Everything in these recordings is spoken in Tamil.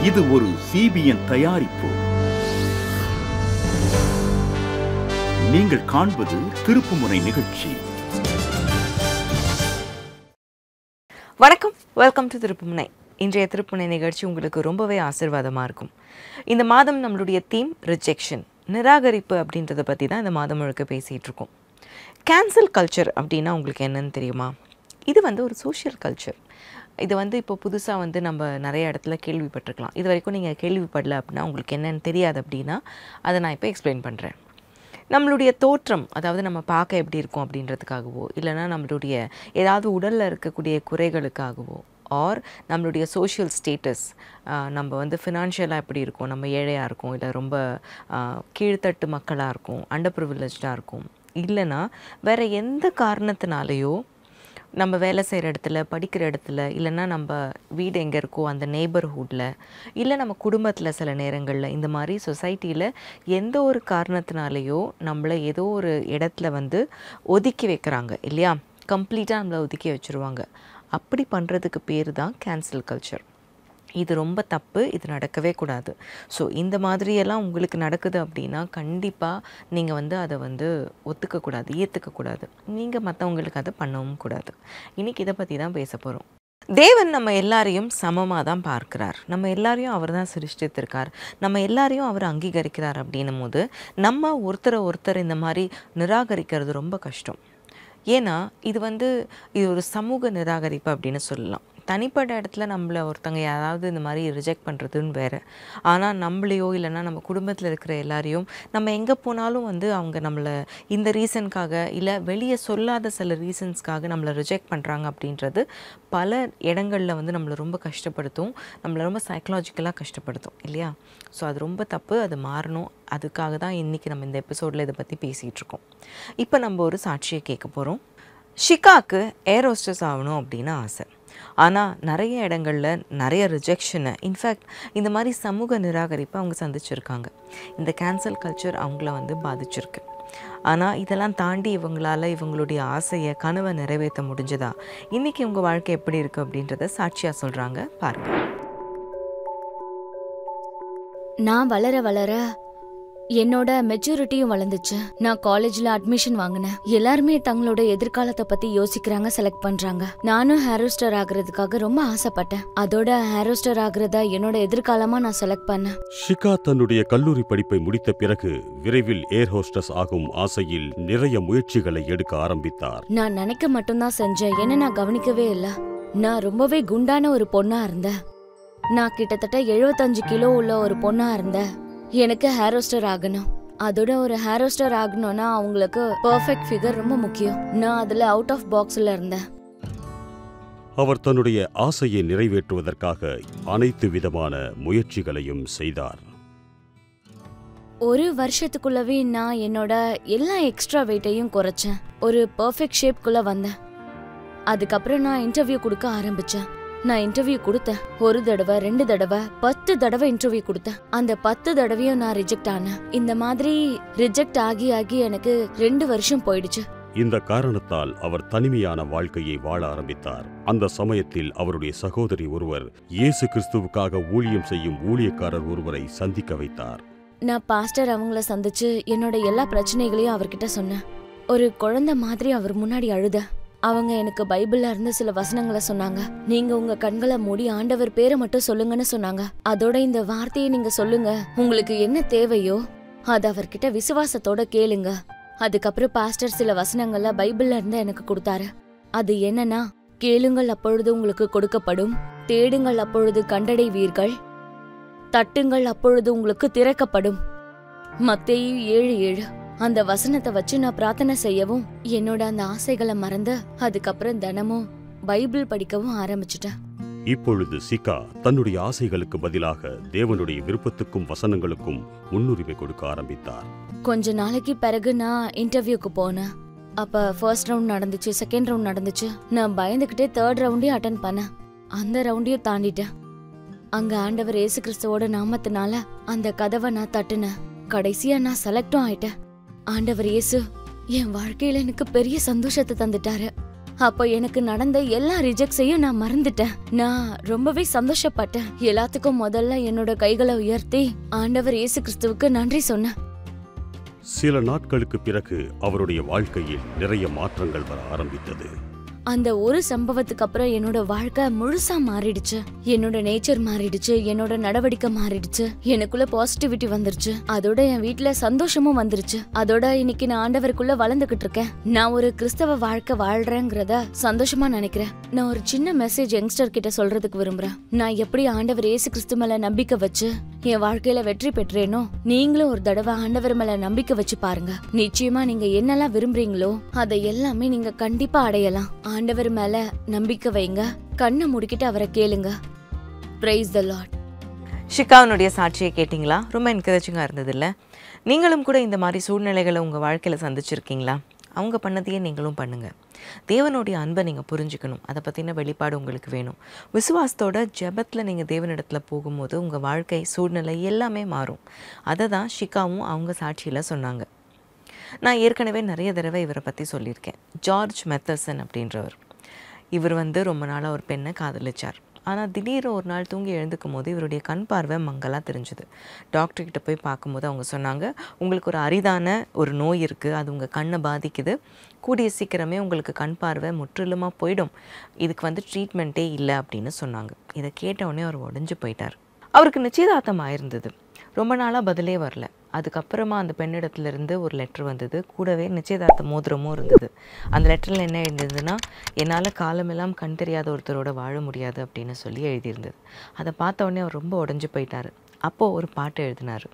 இது ஒரு சிபிஎன் தயாரிப்பு நீங்கள் காண்பது திருப்புமுனை நிகழ்ச்சி வணக்கம் வெல்கம் டு திருப்புமுனை இன்றைய திருப்புமுனை நிகழ்ச்சி உங்களுக்கு ரொம்பவே ஆசீர்வாதமாக இருக்கும் இந்த மாதம் நம்மளுடைய தீம் ரிஜெக்ஷன் நிராகரிப்பு அப்படின்றத பற்றி தான் இந்த மாதம் முழுக்க பேசிகிட்டு இருக்கோம் கேன்சல் கல்ச்சர் அப்படின்னா உங்களுக்கு என்னன்னு தெரியுமா இது வந்து ஒரு சோஷியல் கல்ச்சர் இது வந்து இப்போ புதுசாக வந்து நம்ம நிறைய இடத்துல கேள்விப்பட்டிருக்கலாம் இது வரைக்கும் நீங்கள் கேள்விப்படல அப்படின்னா உங்களுக்கு என்னன்னு தெரியாது அப்படின்னா அதை நான் இப்போ எக்ஸ்பிளைன் பண்ணுறேன் நம்மளுடைய தோற்றம் அதாவது நம்ம பார்க்க எப்படி இருக்கோம் அப்படின்றதுக்காகவோ இல்லைன்னா நம்மளுடைய ஏதாவது உடலில் இருக்கக்கூடிய குறைகளுக்காகவோ ஆர் நம்மளுடைய சோஷியல் ஸ்டேட்டஸ் நம்ம வந்து ஃபினான்ஷியலாக எப்படி இருக்கோம் நம்ம ஏழையாக இருக்கோம் இல்லை ரொம்ப ஆஹ், கீழ்த்தட்டு மக்களாக இருக்கும் அண்டர் ப்ரிவிலேஜாக இருக்கும் இல்லைன்னா வேறு எந்த காரணத்தினாலேயோ நம்ம வேலை செய்கிற இடத்துல படிக்கிற இடத்துல இல்லைன்னா நம்ம வீடு எங்கே இருக்கோ அந்த நெய்பர்ஹுட்டில் இல்லை நம்ம குடும்பத்தில் சில நேரங்களில் இந்த மாதிரி சொசைட்டியில் எந்த ஒரு காரணத்தினாலேயோ நம்மளை ஏதோ ஒரு இடத்துல வந்து ஒதுக்கி வைக்கிறாங்க இல்லையா கம்ப்ளீட்டாக நம்மளை ஒதுக்கி வச்சுருவாங்க அப்படி பண்ணுறதுக்கு பேர் தான் கேன்சல் கல்ச்சர் இது ரொம்ப தப்பு இது நடக்கவே கூடாது ஸோ இந்த மாதிரியெல்லாம் உங்களுக்கு நடக்குது அப்படின்னா கண்டிப்பாக நீங்கள் வந்து அதை வந்து ஒத்துக்கக்கூடாது ஏற்றுக்கக்கூடாது நீங்கள் மற்றவங்களுக்கு அதை பண்ணவும் கூடாது இன்றைக்கி இதை பற்றி தான் பேச போகிறோம் தேவன் நம்ம எல்லாரையும் சமமாக தான் பார்க்கிறார் நம்ம எல்லாரையும் அவர் தான் சிருஷ்டித்திருக்கார் நம்ம எல்லாரையும் அவர் அங்கீகரிக்கிறார் அப்படின்னும் போது நம்ம ஒருத்தரை ஒருத்தர் இந்த மாதிரி நிராகரிக்கிறது ரொம்ப கஷ்டம் ஏன்னா இது வந்து இது ஒரு சமூக நிராகரிப்பு அப்படின்னு சொல்லலாம் தனிப்பட்ட இடத்துல நம்மளை ஒருத்தங்க யாராவது இந்த மாதிரி ரிஜெக்ட் பண்ணுறதுன்னு வேறு ஆனால் நம்மளையோ இல்லைன்னா நம்ம குடும்பத்தில் இருக்கிற எல்லாரையும் நம்ம எங்கே போனாலும் வந்து அவங்க நம்மளை இந்த ரீசனுக்காக இல்லை வெளியே சொல்லாத சில ரீசன்ஸ்க்காக நம்மளை ரிஜெக்ட் பண்ணுறாங்க அப்படின்றது பல இடங்களில் வந்து நம்மளை ரொம்ப கஷ்டப்படுத்தும் நம்மளை ரொம்ப சைக்கலாஜிக்கலாக கஷ்டப்படுத்தும் இல்லையா ஸோ அது ரொம்ப தப்பு அது மாறணும் அதுக்காக தான் இன்றைக்கி நம்ம இந்த எபிசோடில் இதை பற்றி பேசிகிட்டு இருக்கோம் இப்போ நம்ம ஒரு சாட்சியை கேட்க போகிறோம் ஷிகாக்கு ஏர் ஹோஸ்டஸ் ஆகணும் அப்படின்னு ஆசை ஆனால் நிறைய இடங்களில் நிறைய ரிஜெக்ஷனை இன்ஃபேக்ட் இந்த மாதிரி சமூக நிராகரிப்பை அவங்க சந்திச்சிருக்காங்க இந்த கேன்சல் கல்ச்சர் அவங்கள வந்து பாதிச்சிருக்கு ஆனால் இதெல்லாம் தாண்டி இவங்களால இவங்களுடைய ஆசையை கனவை நிறைவேற்ற முடிஞ்சதா இன்றைக்கி உங்கள் வாழ்க்கை எப்படி இருக்குது அப்படின்றத சாட்சியாக சொல்கிறாங்க பாருங்கள் நான் வளர வளர என்னோட மெச்சூரிட்டியும் வளர்ந்துச்சு நான் காலேஜ்ல அட்மிஷன் வாங்கினேன் எல்லாருமே தங்களோட எதிர்காலத்தை பத்தி யோசிக்கிறாங்க செலக்ட் பண்றாங்க நானும் ஹேரோஸ்டர் ஆகுறதுக்காக ரொம்ப ஆசைப்பட்டேன் அதோட ஹேரோஸ்டர் ஆகுறத என்னோட எதிர்காலமா நான் செலக்ட் பண்ணேன் ஷிகா தன்னுடைய கல்லூரி படிப்பை முடித்த பிறகு விரைவில் ஏர் ஹோஸ்டஸ் ஆகும் ஆசையில் நிறைய முயற்சிகளை எடுக்க ஆரம்பித்தார் நான் நினைக்க மட்டும்தான் செஞ்சேன் என்ன நான் கவனிக்கவே இல்ல நான் ரொம்பவே குண்டான ஒரு பொண்ணா இருந்தேன் நான் கிட்டத்தட்ட 75 கிலோ உள்ள ஒரு பொண்ணா இருந்தேன் எனக்கு ஹேரோஸ்டர் ஆகணும் அதோட ஒரு ஹேரோஸ்டர் ஆகணும்னா அவங்களுக்கு பெர்ஃபெக்ட் ஃபிகர் ரொம்ப முக்கியம் நான் அதுல அவுட் ஆஃப் பாக்ஸ்ல இருந்தேன் அவர் தன்னுடைய ஆசையை நிறைவேற்றுவதற்காக அனைத்து விதமான முயற்சிகளையும் செய்தார் ஒரு வருஷத்துக்குள்ளவே நான் என்னோட எல்லா எக்ஸ்ட்ரா வெயிட்டையும் குறைச்சேன் ஒரு பெர்ஃபெக்ட் ஷேப்குள்ள வந்தேன் அதுக்கப்புறம் நான் இன்டர்வியூ கொடுக்க ஆரம்பிச்சேன் நான் இன்டர்வியூ கொடுத்தேன் ஒரு தடவை ரெண்டு தடவை பத்து தடவை இன்டர்வியூ கொடுத்தேன் அந்த பத்து தடவையும் நான் ரிஜெக்ட் ஆனேன் இந்த மாதிரி ரிஜெக்ட் ஆகி ஆகி எனக்கு ரெண்டு வருஷம் போயிடுச்சு இந்த காரணத்தால் அவர் தனிமையான வாழ்க்கையை வாழ ஆரம்பித்தார் அந்த சமயத்தில் அவருடைய சகோதரி ஒருவர் இயேசு கிறிஸ்துவுக்காக ஊழியம் செய்யும் ஊழியக்காரர் ஒருவரை சந்திக்க வைத்தார் நான் பாஸ்டர் அவங்கள சந்திச்சு என்னோட எல்லா பிரச்சனைகளையும் அவர்கிட்ட சொன்னேன் ஒரு குழந்தை மாதிரி அவர் முன்னாடி அழுத அவங்க எனக்கு பைபிள்ல இருந்து சில வசனங்களை சொன்னாங்க நீங்க உங்க கண்களை மூடி ஆண்டவர் பேரை மட்டும் சொல்லுங்கன்னு சொன்னாங்க அதோட இந்த வார்த்தையை நீங்க சொல்லுங்க உங்களுக்கு என்ன தேவையோ அது அவர்கிட்ட விசுவாசத்தோட கேளுங்க அதுக்கப்புறம் பாஸ்டர் சில வசனங்கள்ல பைபிள்ல இருந்து எனக்கு கொடுத்தாரு அது என்னன்னா கேளுங்கள் அப்பொழுது உங்களுக்கு கொடுக்கப்படும் தேடுங்கள் அப்பொழுது கண்டடைவீர்கள் தட்டுங்கள் அப்பொழுது உங்களுக்கு திறக்கப்படும் மத்தேயு ஏழு ஏழு அந்த வசனத்தை வச்சு நான் பிரார்த்தனை செய்யவும் என்னோட அந்த ஆசைகளை மறந்து அதுக்கப்புறம் தினமும் பைபிள் படிக்கவும் ஆரம்பிச்சிட்டேன் இப்பொழுது சிகா தன்னுடைய ஆசைகளுக்கு பதிலாக தேவனுடைய விருப்பத்துக்கும் வசனங்களுக்கும் முன்னுரிமை கொடுக்க ஆரம்பித்தார் கொஞ்ச நாளைக்கு பிறகு நான் இன்டர்வியூக்கு போனேன் அப்ப ஃபர்ஸ்ட் ரவுண்ட் நடந்துச்சு செகண்ட் ரவுண்ட் நடந்துச்சு நான் பயந்துகிட்டே தேர்ட் ரவுண்டையும் அட்டன் பண்ணேன் அந்த ரவுண்டையும் தாண்டிட்டேன் அங்க ஆண்டவர் இயேசு கிறிஸ்துவோட நாமத்தினால அந்த கதவை நான் தட்டுனேன் கடைசியா நான் செலக்டும் ஆயிட்டேன் ஆண்டவர் இயேசு என் வாழ்க்கையில எனக்கு பெரிய சந்தோஷத்தை தந்துட்டாரு அப்போ எனக்கு நடந்த எல்லா ரிஜெக்ட்ஸையும் நான் மறந்துட்டேன் நான் ரொம்பவே சந்தோஷப்பட்டேன் எல்லாத்துக்கும் முதல்ல என்னோட கைகளை உயர்த்தி ஆண்டவர் இயேசு கிறிஸ்துவுக்கு நன்றி சொன்னேன் சில நாட்களுக்கு பிறகு அவருடைய வாழ்க்கையில் நிறைய மாற்றங்கள் வர ஆரம்பித்தது அந்த ஒரு சம்பவத்துக்கு அப்புறம் என்னோட வாழ்க்கை முழுசா மாறிடுச்சு என்னோட நேச்சர் மாறிடுச்சு என்னோட நடவடிக்கை மாறிடுச்சு எனக்குள்ள பாசிட்டிவிட்டி வந்துருச்சு அதோட என் வீட்ல சந்தோஷமும் வந்துருச்சு அதோட இன்னைக்கு நான் ஆண்டவருக்குள்ள வளர்ந்துகிட்டு இருக்கேன் நான் ஒரு கிறிஸ்தவ வாழ்க்கை வாழ்றேங்கிறத சந்தோஷமா நினைக்கிறேன் நான் ஒரு சின்ன மெசேஜ் யங்ஸ்டர் கிட்ட சொல்றதுக்கு விரும்புறேன் நான் எப்படி ஆண்டவர் இயேசு கிறிஸ்து மேல நம்பிக்கை வச்சு என் வாழ்க்கையில வெற்றி பெற்றேனோ நீங்களும் ஒரு தடவை ஆண்டவர் மேல நம்பிக்கை வச்சு பாருங்க நிச்சயமா நீங்க என்னெல்லாம் விரும்புறீங்களோ அதை எல்லாமே நீங்க கண்டிப்பா அடையலாம் ஆண்டவர் மேல நம்பிக்கை வைங்க கண்ணை மூடிக்கிட்டு அவரை கேளுங்க பிரைஸ் த லார்ட் ஷிகாவினுடைய சாட்சியை கேட்டிங்களா ரொம்ப என்கரேஜிங்காக இருந்தது இல்லை நீங்களும் கூட இந்த மாதிரி சூழ்நிலைகளை உங்கள் வாழ்க்கையில் சந்திச்சிருக்கீங்களா அவங்க பண்ணதையே நீங்களும் பண்ணுங்கள் தேவனுடைய அன்பை நீங்கள் புரிஞ்சுக்கணும் அதை பற்றின வெளிப்பாடு உங்களுக்கு வேணும் விசுவாசத்தோட ஜெபத்தில் நீங்கள் தேவனிடத்தில் போகும்போது உங்கள் வாழ்க்கை சூழ்நிலை எல்லாமே மாறும் அதை தான் ஷிகாவும் அவங்க சாட்சியில் சொன்னாங்க நான் ஏற்கனவே நிறைய தடவை இவரை பற்றி சொல்லியிருக்கேன் ஜார்ஜ் மெத்தசன் அப்படின்றவர் இவர் வந்து ரொம்ப நாளாக ஒரு பெண்ணை காதலிச்சார் ஆனால் திடீர்னு ஒரு நாள் தூங்கி எழுந்துக்கும் போது இவருடைய கண் பார்வை மங்கலாக தெரிஞ்சுது டாக்டர்கிட்ட போய் பார்க்கும்போது அவங்க சொன்னாங்க உங்களுக்கு ஒரு அரிதான ஒரு நோய் இருக்குது அது உங்கள் கண்ணை பாதிக்குது கூடிய சீக்கிரமே உங்களுக்கு கண் பார்வை முற்றிலுமாக போயிடும் இதுக்கு வந்து ட்ரீட்மெண்ட்டே இல்லை அப்படின்னு சொன்னாங்க இதை கேட்ட உடனே அவர் உடஞ்சு போயிட்டார் அவருக்கு நிச்சயதார்த்தம் ஆயிருந்தது ரொம்ப நாளாக பதிலே வரல அதுக்கப்புறமா அந்த பெண்ணிடத்துலேருந்து ஒரு லெட்ரு வந்தது கூடவே நிச்சயதார்த்த மோதிரமும் இருந்தது அந்த லெட்டரில் என்ன எழுந்திருந்ததுன்னா என்னால் காலமெல்லாம் கண் தெரியாத ஒருத்தரோட வாழ முடியாது அப்படின்னு சொல்லி எழுதியிருந்தது அதை பார்த்த உடனே அவர் ரொம்ப உடஞ்சு போயிட்டார் அப்போது ஒரு பாட்டு எழுதினார்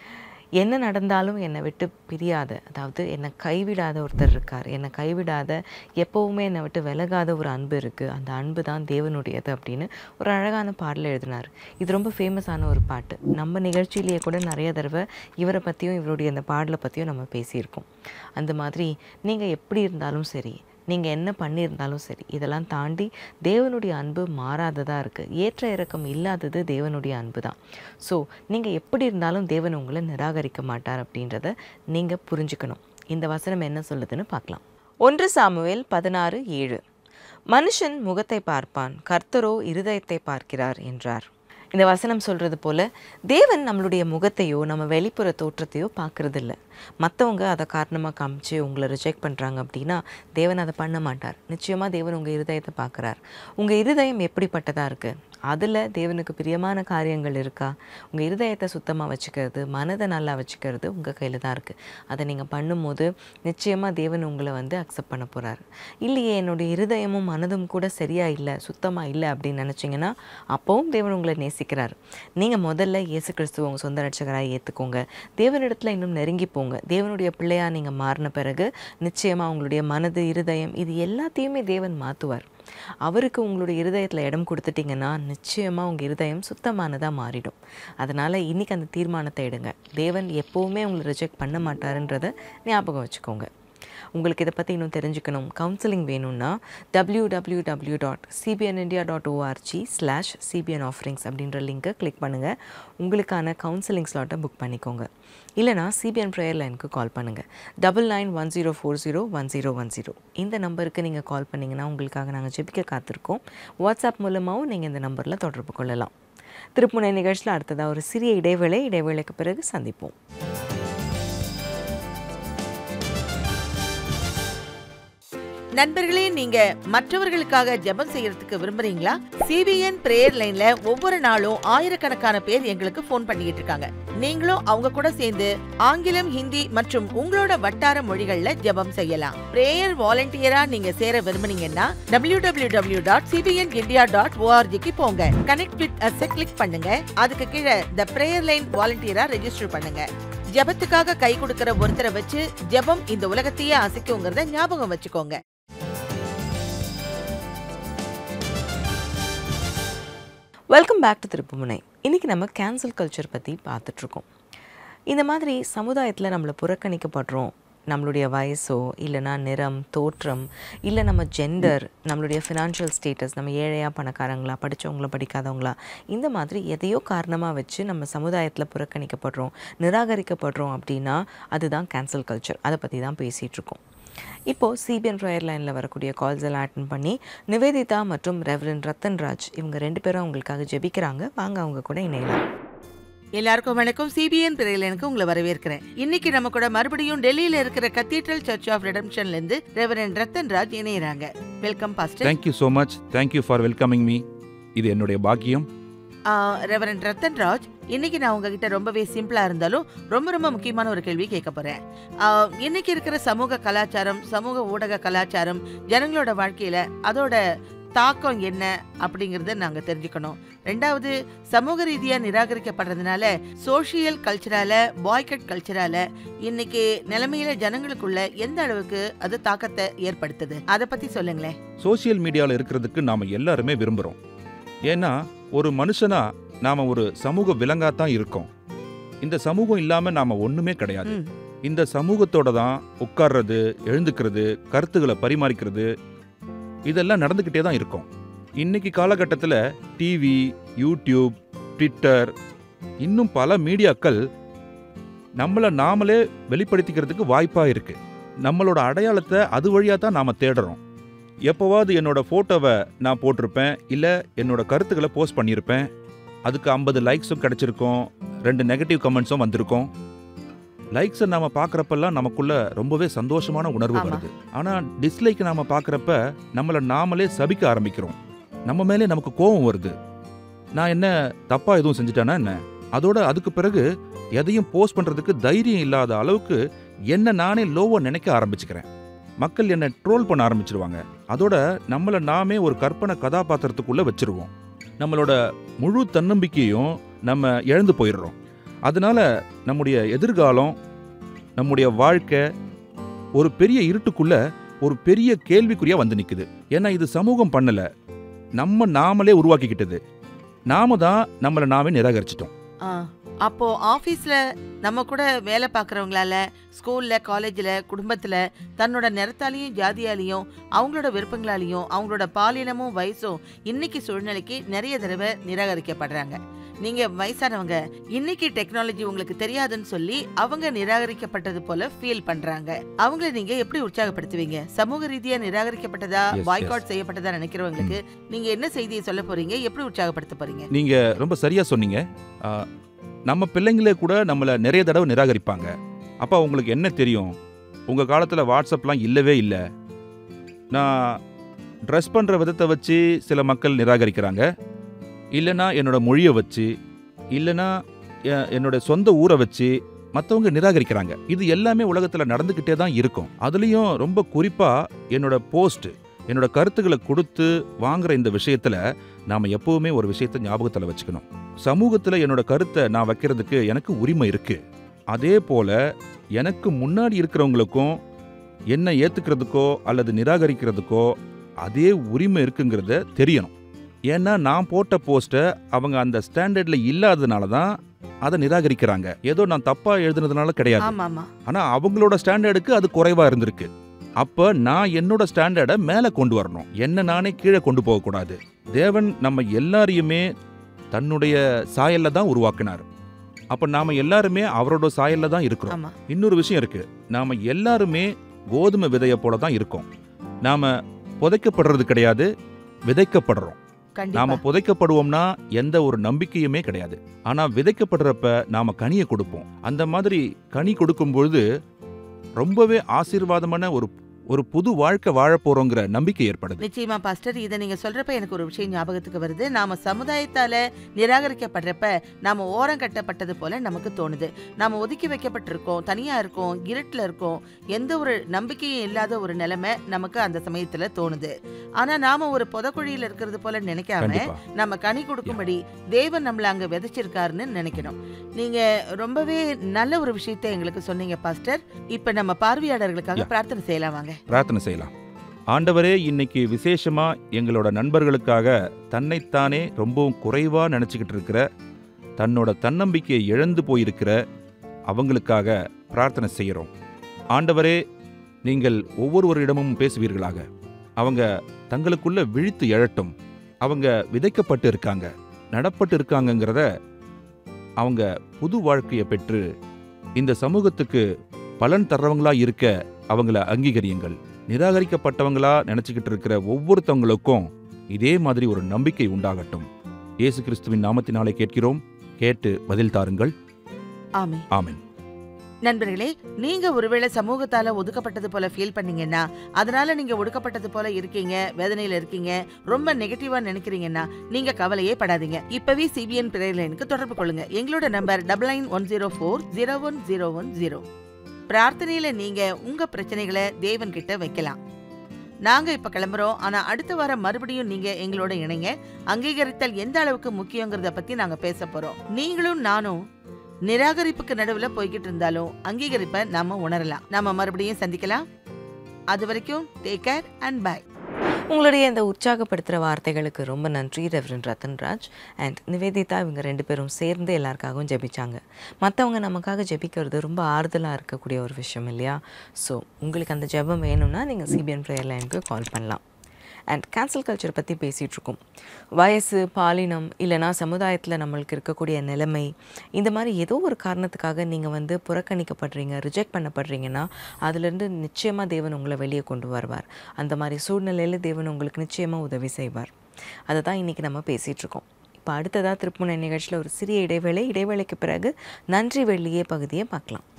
என்ன நடந்தாலும் என்னை விட்டு பிரியாத அதாவது என்னை கைவிடாத ஒருத்தர் இருக்கார் என்னை கைவிடாத எப்போவுமே என்னை விட்டு விலகாத ஒரு அன்பு இருக்குது அந்த அன்பு தான் தேவனுடையது அப்படின்னு ஒரு அழகான பாடல் எழுதினார் இது ரொம்ப ஃபேமஸான ஒரு பாட்டு நம்ம நிகழ்ச்சியிலேயே கூட நிறைய தடவை இவரை பற்றியும் இவருடைய அந்த பாடலை பற்றியும் நம்ம பேசியிருக்கோம் அந்த மாதிரி நீங்கள் எப்படி இருந்தாலும் சரி நீங்கள் என்ன பண்ணியிருந்தாலும் சரி இதெல்லாம் தாண்டி தேவனுடைய அன்பு மாறாததாக இருக்குது ஏற்ற இறக்கம் இல்லாதது தேவனுடைய அன்பு தான் ஸோ நீங்கள் எப்படி இருந்தாலும் தேவன் உங்களை நிராகரிக்க மாட்டார் அப்படின்றத நீங்கள் புரிஞ்சுக்கணும் இந்த வசனம் என்ன சொல்லுதுன்னு பார்க்கலாம் ஒன்று சாமுவேல் பதினாறு ஏழு மனுஷன் முகத்தை பார்ப்பான் கர்த்தரோ இருதயத்தை பார்க்கிறார் என்றார் இந்த வசனம் சொல்கிறது போல தேவன் நம்மளுடைய முகத்தையோ நம்ம வெளிப்புற தோற்றத்தையோ பார்க்கறது இல்ல மற்றவங்க அதை காரணமாக காமிச்சு உங்களை ரிஜெக்ட் பண்ணுறாங்க அப்படின்னா தேவன் அதை பண்ண மாட்டார் நிச்சயமாக தேவன் உங்கள் இருதயத்தை பார்க்குறார் உங்கள் இருதயம் எப்படிப்பட்டதாக இருக்குது அதில் தேவனுக்கு பிரியமான காரியங்கள் இருக்கா உங்கள் இருதயத்தை சுத்தமாக வச்சுக்கிறது மனதை நல்லா வச்சுக்கிறது உங்கள் கையில் தான் இருக்குது அதை நீங்கள் பண்ணும்போது நிச்சயமாக தேவன் உங்களை வந்து அக்செப்ட் பண்ண போகிறார் இல்லையே என்னுடைய இருதயமும் மனதும் கூட சரியாக இல்லை சுத்தமாக இல்லை அப்படின்னு நினச்சிங்கன்னா அப்போவும் தேவன் உங்களை நேசிக்கிறார் நீங்கள் முதல்ல இயேசு கிறிஸ்துவ உங்கள் சொந்த ரட்சகராக ஏற்றுக்கோங்க தேவனிடத்தில் இன்னும் நெருங்கி போங்க தேவனுடைய பிள்ளையாக நீங்கள் மாறின பிறகு நிச்சயமாக உங்களுடைய மனது இருதயம் இது எல்லாத்தையுமே தேவன் மாற்றுவார் அவருக்கு உங்களுடைய இருதயத்தில் இடம் கொடுத்துட்டிங்கன்னா நிச்சயமாக உங்கள் இருதயம் சுத்தமானதாக மாறிடும் அதனால் இன்றைக்கி அந்த தீர்மானத்தை எடுங்க தேவன் எப்போவுமே உங்களை ரிஜெக்ட் பண்ண மாட்டாருன்றதை ஞாபகம் வச்சுக்கோங்க உங்களுக்கு இதை பற்றி இன்னும் தெரிஞ்சுக்கணும் கவுன்சிலிங் வேணும்னா W W W dot CBN India dot ORG slash CBN offerings அப்படின்ற லிங்கை கிளிக் பண்ணுங்கள் உங்களுக்கான கவுன்சிலிங் ஸ்லாட்டை புக் பண்ணிக்கோங்க இல்லைனா சிபிஎன் ப்ரேயர் லைனுக்கு கால் பண்ணுங்கள் double nine one zero four zero one zero one zero இந்த நம்பருக்கு நீங்கள் கால் பண்ணிங்கன்னா உங்களுக்காக நாங்கள் ஜெபிக்க காத்திருக்கோம் வாட்ஸ்அப் மூலமாகவும் நீங்கள் இந்த நம்பரில் தொடர்பு கொள்ளலாம் திருப்புனை நிகழ்ச்சியில் அடுத்ததாக ஒரு சிறிய இடைவேளை இடைவேளைக்கு பிறகு சந்திப்போம் நண்பர்களே நீங்க மற்றவர்களுக்காக ஜெபம் செய்யறதுக்கு விரும்புறீங்களா சிபிஎன் பிரேயர் லைன்ல ஒவ்வொரு நாளும் ஆயிரக்கணக்கான பேர் எங்களுக்கு ஃபோன் பண்ணிட்டு இருக்காங்க நீங்களும் அவங்க கூட சேர்ந்து ஆங்கிலம் ஹிந்தி மற்றும் உங்களோட வட்டார மொழிகள்ல ஜெபம் செய்யலாம் பிரேயர் வாலண்டியரா நீங்க சேர விரும்புனீங்கன்னா W W W dot CBN India dot ஓஆர்ஜிக்கு போங்க கனெக்ட் வித் அஸ் கிளிக் பண்ணுங்க அதுக்கு கீழே த பிரேயர் லைன் வாலண்டியரா ரெஜிஸ்டர் பண்ணுங்க ஜெபத்துக்காக கை கொடுக்கிற ஒருத்தரை வச்சு ஜெபம் இந்த உலகத்தையே அசைக்குங்கிறத ஞாபகம் வச்சுக்கோங்க வெல்கம் பேக் டு திருப்புமுனை இன்றைக்கி நம்ம கேன்சல் கல்ச்சர் பற்றி பார்த்துட்ருக்கோம் இந்த மாதிரி சமுதாயத்தில் நம்மளை புறக்கணிக்கப்படுறோம் நம்மளுடைய வயசோ இல்லைனா நிறம் தோற்றம் இல்லை நம்ம ஜெண்டர் நம்மளுடைய ஃபினான்ஷியல் ஸ்டேட்டஸ் நம்ம ஏழையா பணக்காரங்களா படித்தவங்களா படிக்காதவங்களா இந்த மாதிரி எதையோ காரணமாக வச்சு நம்ம சமுதாயத்தில் புறக்கணிக்கப்படுறோம் நிராகரிக்கப்படுறோம் அப்படின்னா அதுதான் கேன்சல் கல்ச்சர் அதை பற்றி தான் பேசிகிட்டு இருக்கோம் இப்போது சிபிஎன் ப்ரேயர் லைனில் வரக்கூடிய கால்ஸ் எல்லாம் அட்டன் பண்ணி நிவேதிதா மற்றும் ரெவரன் ரத்தன்ராஜ் இவங்க ரெண்டு பேரும் அவங்களுக்காக ஜெபிக்கிறாங்க வாங்க அவங்க கூட இணையலாம் எல்லாருக்கும் வணக்கம் சிபிஎன் பிறையிலனுக்கு உங்களை வரவேற்கிறேன் இன்னைக்கு நம்ம கூட மறுபடியும் டெல்லியில இருக்கிற கத்தீட்ரல் சர்ச் ஆஃப் ரெடம்ஷன்ல இருந்து ரெவரன் ரத்தன் ராஜ் இணையறாங்க welcome pastor thank you so much thank you for welcoming me இது என்னுடைய பாக்கியம் ரெவரன் ரத்தன் ராஜ் இன்னைக்கு நான் உங்ககிட்ட ரொம்பவே சிம்பிளா இருந்தாலும் ரொம்ப ரொம்ப முக்கியமான ஒரு கேள்வி கேட்க போறேன் ஆ, இன்னைக்கு இருக்கிற சமூக கலாச்சாரம் சமூக ஊடக கலாச்சாரம் ஜனங்களோட வாழ்க்கையில அதோட தாக்கம் என்ன அப்படிங்கறத நாங்க தெரிஞ்சுக்கணும் ரெண்டாவது சமூக ரீதியா நிராகரிக்கப்படுறதுனால சோஷியல் கல்ச்சரால பாய்கட் கல்ச்சரால இன்னைக்கு நிலைமையில ஜனங்களுக்குள்ள எந்த அளவுக்கு அது தாக்கத்தை ஏற்படுத்துது அதை பத்தி சொல்லுங்களேன் சோஷியல் மீடியாவில் இருக்கிறதுக்கு நாம் எல்லாருமே விரும்புகிறோம் ஏன்னா ஒரு மனுஷனா நாம் ஒரு சமூக விலங்காத்தான் இருக்கோம் இந்த சமூகம் இல்லாமல் நாம் ஒன்றுமே கிடையாது ம். இந்த சமூகத்தோட தான் உட்கார்றது எழுந்துக்கிறது கருத்துக்களை பரிமாறிக்கிறது இதெல்லாம் நடந்துக்கிட்டே தான் இருக்கும் இன்னைக்கு காலகட்டத்தில் டிவி யூடியூப் ட்விட்டர் இன்னும் பல மீடியாக்கள் நம்மளை நாமளே வெளிப்படுத்திக்கிறதுக்கு வாய்ப்பாக இருக்கு நம்மளோட அடையாளத்தை அது வழியாக தான் நாம் தேடுறோம் எப்போவாவது என்னோட ஃபோட்டோவை நான் போட்டிருப்பேன் இல்லை என்னோட கருத்துக்களை போஸ்ட் பண்ணியிருப்பேன் அதுக்கு ஐம்பது லைக்ஸும் கிடச்சிருக்கும் ரெண்டு நெகட்டிவ் கமெண்ட்ஸும் வந்திருக்கும் லைக்ஸை நாம பார்க்குறப்பெல்லாம் நமக்குள்ள ரொம்பவே சந்தோஷமான உணர்வு ஆமா. வருது ஆனால் டிஸ்லைக் நாம பார்க்குறப்ப நம்மளை நாமளே சபிக்க ஆரம்பிக்கிறோம் நம்ம மேலே நமக்கு கோபம் வருது நான் என்ன தப்பா எதுவும் செஞ்சுட்டேனா என்ன அதோட அதுக்கு பிறகு எதையும் போஸ்ட் பண்றதுக்கு தைரியம் இல்லாத அளவுக்கு என்ன நானே லோவா நினைக்க ஆரம்பிச்சுக்கிறேன் மக்கள் என்னை ட்ரோல் பண்ண ஆரம்பிச்சிருவாங்க அதோட நம்மளை நாமே ஒரு கற்பனை கதாபாத்திரத்துக்குள்ள வச்சிருவோம் நம்மளோட முழு தன்னம்பிக்கையும் நம்ம இழந்து போயிடுறோம் அதனால நம்முடைய எதிர்காலம் நம்முடைய வாழ்க்கை ஒரு பெரிய இருட்டுக்குள்ள ஒரு பெரிய கேள்விக்குறியா வந்து நிக்குது ஏன்னா இது சமூகம் பண்ணல நம்ம நாமளே உருவாக்கிக்கிட்டது நாம தான் நம்மளை நாமே நிராகரிச்சிட்டோம் ஆ, அப்போ ஆபீஸ்ல நம்ம கூட வேலை பார்க்கறவங்களால ஸ்கூல்ல காலேஜ்ல குடும்பத்துல தன்னோட நிறத்தாலையும் ஜாதியாலையும் அவங்களோட விருப்பங்களாலையும் அவங்களோட பாலினமும் வயசும் இன்னைக்கு சூழ்நிலைக்கு நிறைய தடவை நிராகரிக்கப்படுறாங்க நீங்க வயசானவங்க இன்னைக்கு டெக்னாலஜி உங்களுக்கு தெரியாதுன்னு சொல்லி அவங்க நிராகரிக்கப்பட்டது போல ஃபீல் பண்றாங்க அவங்கள நீங்க எப்படி உற்சாகப்படுத்துவீங்க சமூக ரீதியா நிராகரிக்கப்பட்டதா Yes, பாய்காட் செய்யப்பட்டதா நினைக்கிறவங்களுக்கு நீங்க என்ன செய்தியை சொல்ல போறீங்க எப்படி உற்சாகப்படுத்த போறீங்க நீங்க ரொம்ப சரியா சொன்னீங்க ஆ, நம்ம பிள்ளைங்களே கூட நம்மளை நிறைய தடவை நிராகரிப்பாங்க அப்பா உங்களுக்கு என்ன தெரியும் உங்க காலத்துல வாட்ஸ்அப்லாம் இல்லவே இல்லை நான் ட்ரெஸ் பண்ற விதத்தை வச்சு சில மக்கள் நிராகரிக்கிறாங்க இல்லைன்னா என்னோட மொழியை வச்சு இல்லைன்னா எ- என்னோட சொந்த ஊரை வச்சு மற்றவங்க நிராகரிக்கிறாங்க இது எல்லாமே உலகத்தில் நடந்துக்கிட்டே தான் இருக்கும் அதுலேயும் ரொம்ப குறிப்பாக என்னோட போஸ்ட் என்னோட கருத்துக்களை கொடுத்து வாங்குற இந்த விஷயத்தில் நாம் எப்பவுமே ஒரு விஷயத்தை ஞாபகத்தில் வச்சுக்கணும் சமூகத்தில் என்னோட கருத்தை நான் வைக்கிறதுக்கு எனக்கு உரிமை இருக்கு அதே போல எனக்கு முன்னாடி இருக்கிறவங்களுக்கும் என்னை ஏத்துக்கிறதுக்கோ அல்லது நிராகரிக்கிறதுக்கோ அதே உரிமை இருக்குங்கிறத தெரியணும் ஏன்னா நான் போட்ட போஸ்ட்டை அவங்க அந்த ஸ்டாண்டர்ட்ல இல்லாததுனால தான் அதை நிராகரிக்கிறாங்க ஏதோ நான் தப்பா எழுதுனதுனால கிடையாது ஆமா ஆமா ஆனா அவங்களோட ஸ்டாண்டர்டுக்கு அது குறைவா இருந்திருக்கு அப்ப நான் என்னோட ஸ்டாண்டர்டை மேல கொண்டு வரணும் என்ன நானே கீழே கொண்டு போக கூடாது தேவன் நம்ம எல்லாரையுமே தன்னுடைய சாயல்ல தான் உருவாக்கினார் அப்ப நாம எல்லாருமே அவரோட சாயல்ல தான் இருக்கிறோம் ஆமா இன்னொரு விஷயம் இருக்கு நாம எல்லாருமே கோதுமை விதைய போல தான் இருக்கோம் நாம புதைக்கப்படுறது கிடையாது விதைக்கப்படுறோம் கண்டிப்பா நாம புதைக்கப்படுவோம்னா எந்த ஒரு நம்பிக்கையுமே கிடையாது ஆனா விதைக்கப்படுறப்ப நாம கனியை கொடுப்போம் அந்த மாதிரி கனி கொடுக்கும் பொழுது ரொம்பவே ஆசீர்வாதமான ஒரு ஒரு புது வாழ்க்கை வாழப் போறோங்கிற நம்பிக்கை ஏற்படுது நிச்சயமா பாஸ்டர் இதை நீங்க சொல்றப்ப எனக்கு ஒரு விஷயம் ஞாபகத்துக்கு வருது நாம சமுதாயத்தால நிராகரிக்கப்படுறப்ப நாம ஓரம் கட்டப்பட்டது போல நமக்கு தோணுது நாம ஒதுக்கி வைக்கப்பட்டிருக்கோம் தனியா இருக்கோம் இருட்டுல இருக்கோம் எந்த ஒரு நம்பிக்கையும் இல்லாத ஒரு நிலைமை நமக்கு அந்த சமயத்துல தோணுது ஆனா நாம ஒரு புதக்குழியில இருக்கிறது போல நினைக்காம கண்டிப்பா நம்ம கனி கொடுக்கும்படி தேவன் நம்மள அங்க விதைச்சிருக்காருன்னு நினைக்கணும் நீங்க ரொம்பவே நல்ல ஒரு விஷயத்தை எங்களுக்கு சொன்னீங்க பாஸ்டர் இப்ப நம்ம பார்வையாளர்களுக்காக Yeah. பிரார்த்தனை செய்யலாம் வாங்க பிரார்த்தனை செய்யலாம் ஆண்டவரே இன்னைக்கு விசேஷமா எங்களோட நண்பர்களுக்காக தன்னைத்தானே ரொம்பவும் குறைவா நினைச்சுக்கிட்டு இருக்கிற தன்னோட தன்னம்பிக்கையை இழந்து போயிருக்கிற அவங்களுக்காக பிரார்த்தனை செய்கிறோம் ஆண்டவரே நீங்கள் ஒவ்வொருவரிடமும் பேசுவீர்களாக அவங்க தங்களுக்குள்ள விழித்து எழட்டும் அவங்க விதைக்கப்பட்டு இருக்காங்க நடப்பட்டு இருக்காங்கங்கிறத அவங்க புது வாழ்க்கையை பெற்று இந்த சமூகத்துக்கு பலன் தர்றவங்களா இருக்க அவங்கள அங்கீகரியுங்கள் நிராகரிக்கப்பட்டவங்களா நினச்சிக்கிட்டு இருக்கிற ஒவ்வொருத்தவங்களுக்கும் இதே மாதிரி ஒரு நம்பிக்கை உண்டாகட்டும் இயேசு கிறிஸ்துவின் நாமத்தினாலே கேட்கிறோம் கேட்டு பதில் தாருங்கள் ஆமே ஆமென் நண்பர்களே நீங்க ஒருவேளை சமூகத்தால ஒதுக்கப்பட்டது போல ஃபீல் பண்ணீங்கன்னா அதனால நீங்க ஒடுக்கப்பட்டது போல இருக்கீங்க வேதனையில இருக்கீங்க ரொம்ப நெகட்டிவா நினைக்கிறீங்கன்னா நீங்க கவலையே படாதீங்க இப்பவே சிபிஎன் பிரேயர் லைனுக்கு தொடர்பு கொள்ளுங்க எங்களோட number double nine one zero four zero one zero one zero பிரார்த்தனையில நீங்க உங்க பிரச்சனைகளை தேவன் கிட்ட வைக்கலாம் நாங்க இப்ப கிளம்புறோம் ஆனா அடுத்த வாரம் மறுபடியும் நீங்க எங்களோட இணைங்க அங்கீகரித்தல் எந்த அளவுக்கு முக்கியங்கிறத பத்தி நாங்க பேச போறோம் நீங்களும் நானும் நிராகரிப்புக்கு நடுவுல போய்கிட்டு இருந்தாலும் அங்கீகரிப்பை நாம உணரலாம் நாம மறுபடியும் சந்திக்கலாம் அது வரைக்கும் டேக் கேர் அண்ட் பை உங்களுடைய இந்த உற்சாகப்படுத்துகிற வார்த்தைகளுக்கு ரொம்ப நன்றி ரெவரன் ரத்தன்ராஜ் அண்ட் நிவேதிதா இவங்க ரெண்டு பேரும் சேர்ந்து எல்லாருக்காகவும் ஜெபிச்சாங்க மற்றவங்க நமக்காக ஜெபிக்கிறது ரொம்ப ஆறுதலாக இருக்கக்கூடிய ஒரு விஷயம் இல்லையா ஸோ உங்களுக்கு அந்த ஜெபம் வேணும்னா நீங்கள் சிபிஎன் ப்ரேயர் லைனுக்கு கால் பண்ணலாம் அண்ட் கேன்சல் கல்ச்சர் பற்றி பேசிகிட்டு இருக்கோம் வயசு பாலினம் இல்லைனா சமுதாயத்தில் நம்மளுக்கு இருக்கக்கூடிய நிலைமை இந்த மாதிரி ஏதோ ஒரு காரணத்துக்காக நீங்கள் வந்து புறக்கணிக்கப்படுறீங்க ரிஜெக்ட் பண்ணப்படுறீங்கன்னா அதுலேருந்து நிச்சயமாக தேவன் உங்களை வெளியே கொண்டு வருவார் அந்த மாதிரி சூழ்நிலையில் தேவன் உங்களுக்கு நிச்சயமாக உதவி செய்வார் அதை தான் இன்றைக்கி நம்ம பேசிகிட்டு இருக்கோம் இப்போ அடுத்ததாக திருப்புனை நிகழ்ச்சியில் ஒரு சிறிய இடைவேளை இடைவேளைக்கு பிறகு நன்றி வெள்ளியே பகுதியை பார்க்கலாம்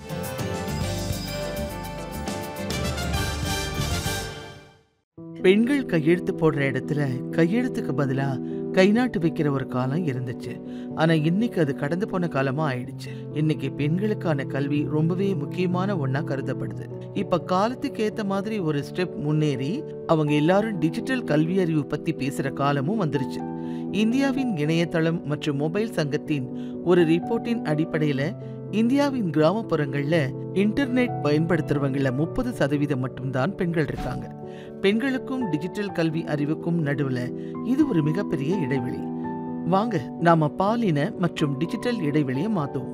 பெண்கள் கையெழுத்து போடுற இடத்துல கையெழுத்துக்கு பதிலா கை நாட்டு வைக்கிற ஒரு காலம் இருந்துச்சு ஆனா இன்னைக்கு அது கடந்து போன காலமா ஆயிடுச்சு இன்னைக்கு பெண்களுக்கான கல்வி ரொம்பவே முக்கியமான ஒண்ணா கருதப்படுது இப்ப காலத்துக்கு ஏத்த மாதிரி ஒரு ஸ்டெப் முன்னேறி அவங்க எல்லாரும் டிஜிட்டல் கல்வி அறிவு பத்தி பேசுற காலமும் வந்துருச்சு இந்தியாவின் இணையதளம் மற்றும் மொபைல் சங்கத்தின் ஒரு ரிப்போர்ட்டின் அடிப்படையில இந்தியாவின் கிராமப்புறங்கள்ல இன்டர்நெட் பயன்படுத்துறவங்கள முப்பது சதவீதம் மட்டும்தான் பெண்கள் இருக்காங்க பெண்களுக்கும் டிஜிட்டல் கல்வி அறிவுக்கும் நடுவுல இது ஒரு மிகப்பெரிய இடைவெளி வாங்க நாம பாலின மற்றும் டிஜிட்டல் இடைவெளியை மாத்துவோம்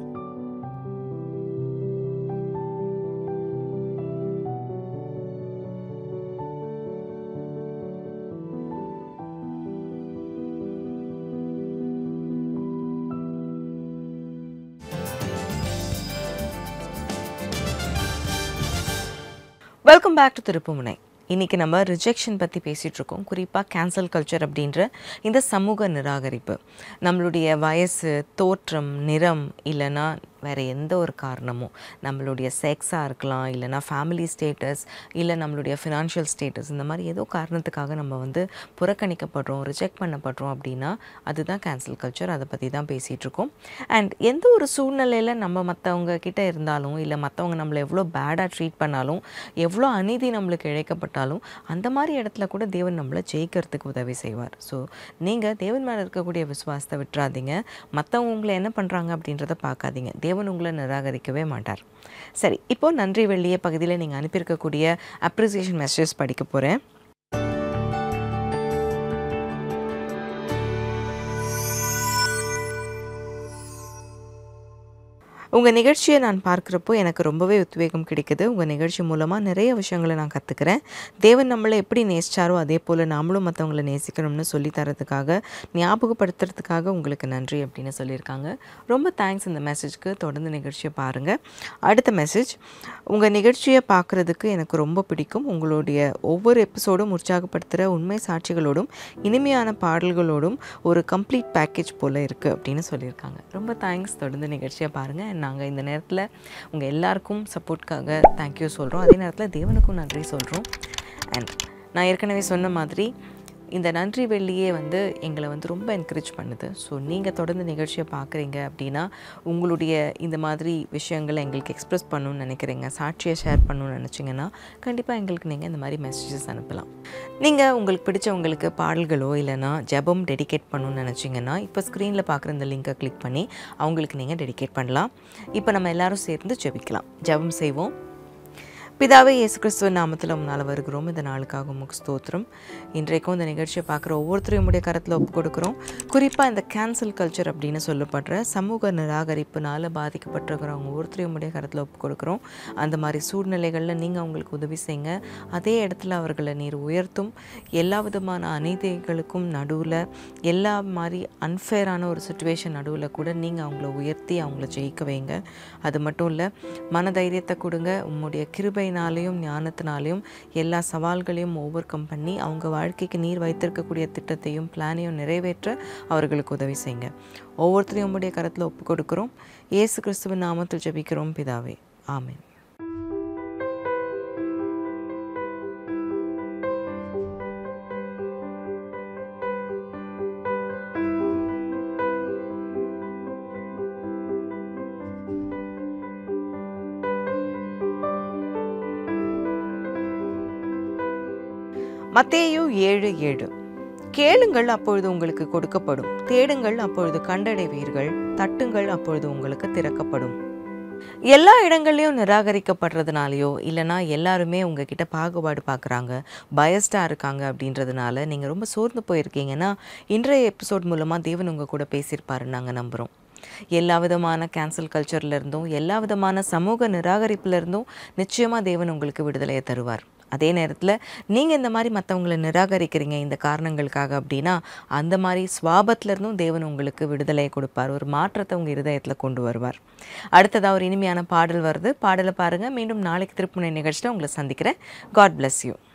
வெல்கம் பேக் டு திருப்புமுனை இன்றைக்கி நம்ம ரிஜெக்ஷன் பற்றி பேசிகிட்டு இருக்கோம் குறிப்பாக கேன்சல் கல்ச்சர் அப்படின்ற இந்த சமூக நிராகரிப்பு நம்மளுடைய வயசு தோற்றம் நிறம் இல்லைன்னா வேறு எந்த ஒரு காரணமும் நம்மளுடைய செக்ஸாக இருக்கலாம் இல்லைனா ஃபேமிலி ஸ்டேட்டஸ் இல்லை நம்மளுடைய ஃபினான்ஷியல் ஸ்டேட்டஸ் இந்த மாதிரி ஏதோ காரணத்துக்காக நம்ம வந்து புறக்கணிக்கப்படுறோம் ரிஜெக்ட் பண்ணப்படுறோம் அப்படின்னா அதுதான் கேன்சல் கல்ச்சர் அதை பற்றி தான் பேசிகிட்டு இருக்கோம் அண்ட் எந்த ஒரு சூழ்நிலையில் நம்ம மற்றவங்க கிட்ட இருந்தாலும் இல்லை மற்றவங்க நம்மளை எவ்வளோ பேடாக ட்ரீட் பண்ணாலும் எவ்வளோ அநீதி நம்மளுக்கு இழைக்கப்பட்டாலும் அந்த மாதிரி இடத்துல கூட தேவன் நம்மளை ஜெயிக்கிறதுக்கு உதவி செய்வார் ஸோ நீங்கள் தேவன் மேலே இருக்கக்கூடிய விசுவாசத்தை விட்டுறாதீங்க மற்றவங்க உங்களை என்ன பண்ணுறாங்க அப்படின்றத பார்க்காதீங்க தேவன் உங்களை நிராகரிக்கவே மாட்டார் சரி இப்போ நன்றி வெள்ளிய பகுதியில் நீங்கள் அனுப்பியிருக்கக்கூடிய அப்ரிசியேஷன் மெசேஜஸ் படிக்க போகிறேன் உங்கள் நிகழ்ச்சியை நான் பார்க்குறப்போ எனக்கு ரொம்பவே உத்வேகம் கிடைக்குது உங்கள் நிகழ்ச்சி மூலமாக நிறைய விஷயங்களை நான் கற்றுக்கிறேன் தேவன் நம்மளை எப்படி நேசிச்சாரோ அதே போல் நாமளும் மற்றவங்களை நேசிக்கணும்னு சொல்லி தரதுக்காக ஞாபகப்படுத்துறதுக்காக உங்களுக்கு நன்றி அப்படின்னு சொல்லியிருக்காங்க ரொம்ப தேங்க்ஸ் இந்த மெசேஜ்க்கு தொடர்ந்து நிகழ்ச்சியை பாருங்கள் அடுத்த மெசேஜ் உங்கள் நிகழ்ச்சியை பார்க்குறதுக்கு எனக்கு ரொம்ப பிடிக்கும் உங்களுடைய ஒவ்வொரு எபிசோடும் உற்சாகப்படுத்துகிற உண்மை சாட்சிகளோடும் இனிமையான பாடல்களோடும் ஒரு கம்ப்ளீட் பேக்கேஜ் போல் இருக்குது அப்படின்னு சொல்லியிருக்காங்க ரொம்ப தேங்க்ஸ் தொடர்ந்து நிகழ்ச்சியை பாருங்கள் நாங்கள் இந்த நேரத்தில் உங்கள் எல்லாருக்கும் சப்போர்ட்காக தேங்க்யூ சொல்கிறோம் அதே நேரத்தில் தேவனுக்கும் நன்றி சொல்கிறோம் அண்ட் நான் ஏற்கனவே சொன்ன மாதிரி இந்த நன்றி வெள்ளியே வந்து எங்களை வந்து ரொம்ப என்கரேஜ் பண்ணுது ஸோ நீங்கள் தொடர்ந்து நிகழ்ச்சியை பார்க்குறீங்க அப்படின்னா உங்களுடைய இந்த மாதிரி விஷயங்களை எங்களுக்கு எக்ஸ்ப்ரெஸ் பண்ணணும்னு நினைக்கிறீங்க சாட்சியை ஷேர் பண்ணணும்னு நினச்சிங்கன்னா கண்டிப்பாக எங்களுக்கு நீங்கள் இந்த மாதிரி மெசேஜஸ் அனுப்பலாம் நீங்கள் உங்களுக்கு பிடிச்சவங்களுக்கு பாடல்களோ இல்லைனா ஜெபம் டெடிகேட் பண்ணணும்னு நினச்சிங்கன்னா இப்போ ஸ்க்ரீனில் பார்க்குற இந்த லிங்கை கிளிக் பண்ணி அவங்களுக்கு நீங்கள் டெடிகேட் பண்ணலாம் இப்போ நம்ம எல்லாரும் சேர்ந்து ஜெபிக்கலாம் ஜெபம் செய்வோம் பிதாவே இயேசு கிறிஸ்துவ நாமத்தில் முன்னால் வருகிறோம் இந்த நாளுக்காக உமக்கு ஸ்தோத்திரம் இன்றைக்கும் இந்த நிகழ்ச்சியை பார்க்குற ஒவ்வொருத்தரையும் உடைய கரத்தில் ஒப்பு கொடுக்குறோம் குறிப்பாக இந்த கேன்சல் கல்ச்சர் அப்படின்னு சொல்லப்படுற சமூக நிராகரிப்புனால பாதிக்கப்பட்டிருக்கிறவங்க ஒவ்வொருத்தரையும் உடைய கரத்தில் ஒப்பு கொடுக்குறோம் அந்த மாதிரி சூழ்நிலைகளில் நீங்கள் அவங்களுக்கு உதவி செய்யுங்க அதே இடத்துல அவர்களை நீர் உயர்த்தும் எல்லா விதமான அநீதிகளுக்கும் நடுவில் எல்லா மாதிரி அன்ஃபேரான ஒரு சுச்சுவேஷன் நடுவில் கூட நீங்கள் அவங்கள உயர்த்தி அவங்கள ஜெயிக்க வைங்க அது மட்டும் இல்லை மனதைரியத்தை கொடுங்க உம்முடைய கிருபை கிருபையினாலையும் ஞானத்தினாலையும் எல்லா சவால்களையும் ஓவர் கம் பண்ணி அவங்க வாழ்க்கைக்கு நீர் வைத்திருக்கக்கூடிய திட்டத்தையும் பிளானையும் நிறைவேற்ற அவர்களுக்கு உதவி செய்யுங்க ஒவ்வொருத்தரையும் உம்முடைய கரத்தில் ஒப்பு கொடுக்குறோம் இயேசு கிறிஸ்துவின் நாமத்தில் ஜெபிக்கிறோம் பிதாவே ஆமென் மத்தேயு ஏழு ஏழு கேளுங்கள் அப்பொழுது உங்களுக்கு கொடுக்கப்படும் தேடுங்கள் அப்பொழுது கண்டடைவீர்கள் தட்டுங்கள் அப்பொழுது உங்களுக்கு திறக்கப்படும் எல்லா இடங்கள்லையும் நிராகரிக்கப்படுறதுனாலையோ இல்லைனா எல்லாருமே உங்ககிட்ட பாகுபாடு பார்க்குறாங்க பயஸ்டாக இருக்காங்க அப்படின்றதுனால நீங்கள் ரொம்ப சோர்ந்து போயிருக்கீங்கன்னா இன்றைய எபிசோட் மூலமாக தேவன் உங்கள் கூட பேசியிருப்பாருன்னு நாங்கள் நம்புகிறோம் எல்லா விதமான கேன்சல் கல்ச்சர்ல இருந்தும் எல்லா விதமான சமூக நிராகரிப்புல இருந்தும் நிச்சயமாக தேவன் உங்களுக்கு விடுதலையை தருவார் அதே நேரத்தில் நீங்கள் இந்த மாதிரி மற்றவங்களை நிராகரிக்கிறீங்க இந்த காரணங்களுக்காக அப்படின்னா அந்த மாதிரி சுவாபத்துல இருந்தும் தேவன் உங்களுக்கு விடுதலையை கொடுப்பார் ஒரு மாற்றத்தை உங்கள் இருதயத்தில் கொண்டு வருவார் அடுத்ததாக ஒரு இனிமையான பாடல் வருது பாடலை பாருங்கள் மீண்டும் நாளைக்கு திருப்புனை நிகழ்ச்சியில் உங்களை சந்திக்கிறேன் காட் bless யூ